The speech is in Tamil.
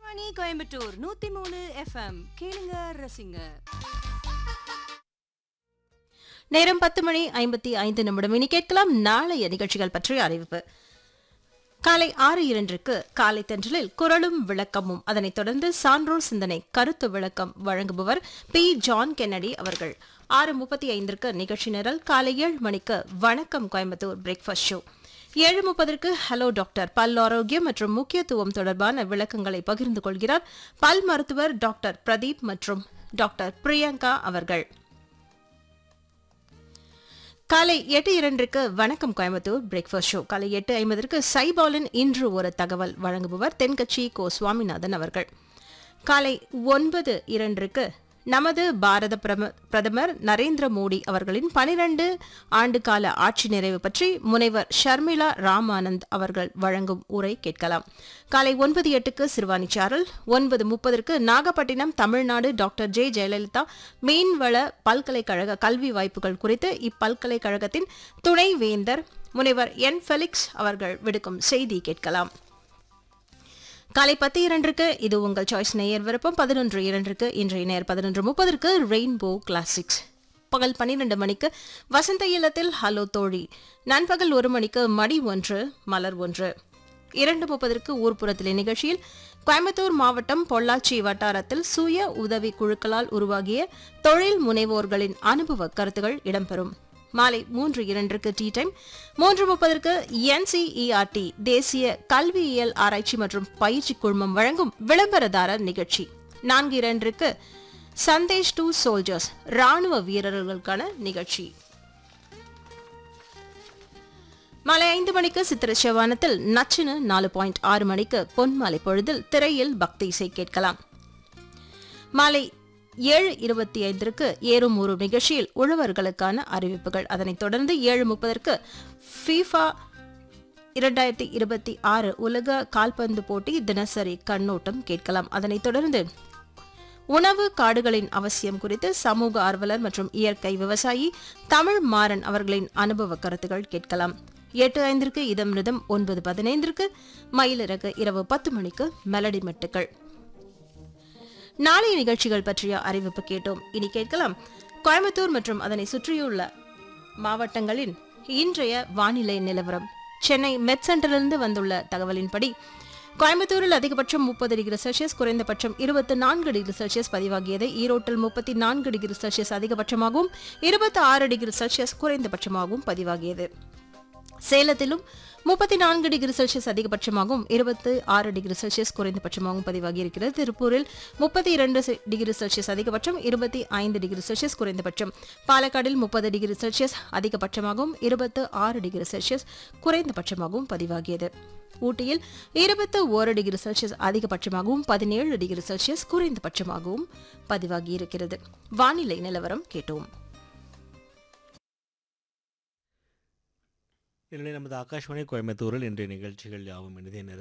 மணி கோயம்புத்தூர் நூத்தி மூணு எஃப்எம் கேளுங்க ரசிங்க நேரம் பத்து மணி ஐம்பத்தி ஐந்து நிமிடம் இனி கேட்கலாம் நாளைய நிகழ்ச்சிகள் பற்றிய அறிவிப்பு காலை ஆறு இரண்டிற்கு காலை தென்றலில் குரலும் விளக்கமும் அதனைத் தொடர்ந்து சான்றோர் சிந்தனை கருத்து விளக்கம் வழங்குபவர் பி ஜான் கென்னடி அவர்கள் ஆறு முப்பத்தி ஐந்திற்கு நிகழ்ச்சி நிரல் காலை ஏழு மணிக்கு வணக்கம் கோயம்புத்தூர் பிரேக்ஃபாஸ்ட் ஷோ ஏழு முப்பதற்கு ஹலோ டாக்டர் பல் ஆரோக்கியம் மற்றும் முக்கியத்துவம் தொடர்பான விளக்கங்களை பகிர்ந்து கொள்கிறார் பல் மருத்துவர் டாக்டர் பிரதீப் மற்றும் டாக்டர் பிரியங்கா அவர்கள் காலை எட்டு இரண்டிற்கு வணக்கம் கோயம்புத்தூர் பிரேக்ஃபாஸ்ட் ஷோ காலை எட்டு ஐம்பதற்கு சைபாலின் இன்று ஒரு தகவல் வழங்குபவர் தென்கட்சி கோ சுவாமிநாதன் அவர்கள் காலை ஒன்பது இரண்டிற்கு நமது பாரத பிரம- பிரதமர் நரேந்திர மோடி அவர்களின் பனிரண்டு ஆண்டு கால ஆட்சி நிறைவு பற்றி முனைவர் ஷர்மிளா ராமானந்த் அவர்கள் வழங்கும் உரை கேட்கலாம் காலை ஒன்பது எட்டுக்கு சிறுவாணி சாரல் ஒன்பது முப்பதற்கு நாகப்பட்டினம் தமிழ்நாடு டாக்டர் ஜே ஜெயலலிதா மீன்வள பல்கலைக்கழக கல்வி வாய்ப்புகள் குறித்து இப்பல்கலைக்கழகத்தின் துணைவேந்தர் முனைவர் என் ஃபெலிக்ஸ் அவர்கள் விடுக்கும் செய்தி கேட்கலாம் காலை பத்து இரண்டுக்கு இது உங்கள் சாய்ஸ் நேயர் விருப்பம் பதினொன்று இரண்டுக்கு இன்றைய நேர் பதினொன்று முப்பதற்கு ரெயின்போ கிளாசிக்ஸ் பகல் பன்னிரண்டு மணிக்கு வசந்த இல்லத்தில் ஹலோ தோழி நண்பகல் ஒரு மணிக்கு மடி ஒன்று மலர் ஒன்று இரண்டு முப்பதற்கு ஊர்ப்புறத்திலே நிகழ்ச்சியில் கோயம்புத்தூர் மாவட்டம் பொள்ளாச்சி வட்டாரத்தில் சுய உதவி குழுக்களால் உருவாகிய தொழில் முனைவோர்களின் அனுபவ கருத்துகள் இடம்பெறும் மாலை மூன்று இரண்டிற்கு டீ டைம் மூன்று முப்பதற்கு என்சிஇஆர்டி தேசிய கல்வியியல் ஆராய்ச்சி மற்றும் பயிற்சி குழுமம் வழங்கும் விளம்பரதாரர் நிகழ்ச்சி நான்கு இரண்டிற்கு சந்தேஷ் டு சோல்ஜர்ஸ் ராணுவ வீரர்களுக்கான நிகழ்ச்சி மாலை ஐந்து மணிக்கு சித்திர செவ்வானத்தில் நச்சினு நாலு பாயிண்ட் ஆறு மணிக்கு பொன்மாலை பொழுதில் திரையில் பக்தி இசை கேட்கலாம் மாலை ஏழு இருபத்தி ஐந்திற்கு ஏறும் ஒரு நிகழ்ச்சியில் உழவர்களுக்கான அறிவிப்புகள் அதனைத் தொடர்ந்து ஏழு முப்பதற்கு ஃபீஃபா இரண்டாயிரத்தி இருபத்தி ஆறு உலக கால்பந்து போட்டி தினசரி கண்ணோட்டம் கேட்கலாம் அதனைத் தொடர்ந்து உணவு காடுகளின் அவசியம் குறித்து சமூக ஆர்வலர் மற்றும் இயற்கை விவசாயி தமிழ் மாறன் அவர்களின் அனுபவ கருத்துகள் கேட்கலாம் எட்டு ஐந்திற்கு இதமிருதம் ஒன்பது பதினைந்திற்கு மயிலிறகு இரவு பத்து மணிக்கு மெலடி மெட்டுக்கள் நாளைய நிகழ்ச்சிகள் பற்றிய அறிவிப்பு கேட்டோம் இனி கேட்கலாம் கோயம்புத்தூர் மற்றும் அதனை சுற்றியுள்ள மாவட்டங்களின் இன்றைய வானிலை நிலவரம் சென்னை மெட் சென்டரிலிருந்து வந்துள்ள தகவலின்படி கோயம்புத்தூரில் அதிகபட்சம் முப்பது டிகிரி செல்சியஸ் குறைந்தபட்சம் இருபத்தி நான்கு டிகிரி செல்சியஸ் பதிவாகியது ஈரோட்டில் முப்பத்தி நான்கு டிகிரி செல்சியஸ் அதிகபட்சமாகவும் இருபத்தி ஆறு டிகிரி செல்சியஸ் குறைந்தபட்சமாகவும் பதிவாகியது சேலத்திலும் முப்பத்தி நான்கு டிகிரி செல்சியஸ் அதிகபட்சமாகவும் இருபத்தி ஆறு டிகிரி செல்சியஸ் குறைந்தபட்சமாகவும் பதிவாகி இருக்கிறது திருப்பூரில் முப்பத்தி இரண்டு டிகிரி செல்சியஸ் அதிகபட்சம் இருபத்தி ஐந்து டிகிரி செல்சியஸ் குறைந்தபட்சம் பாலக்காடில் முப்பது டிகிரி செல்சியஸ் அதிகபட்சமாகவும் இருபத்து ஆறு டிகிரி செல்சியஸ் குறைந்தபட்சமாகவும் பதிவாகியது ஊட்டியில் இருபத்து ஓரு டிகிரி செல்சியஸ் அதிகபட்சமாகவும் பதினேழு டிகிரி செல்சியஸ் குறைந்தபட்சமாகவும் பதிவாகி இருக்கிறது வானிலை நிலவரம் கேட்டோம் இதனிடையே நமது ஆகாஷ்வாணி கோயம்புத்தூரில் இன்றைய நிகழ்ச்சிகள் யாவும் இனிதே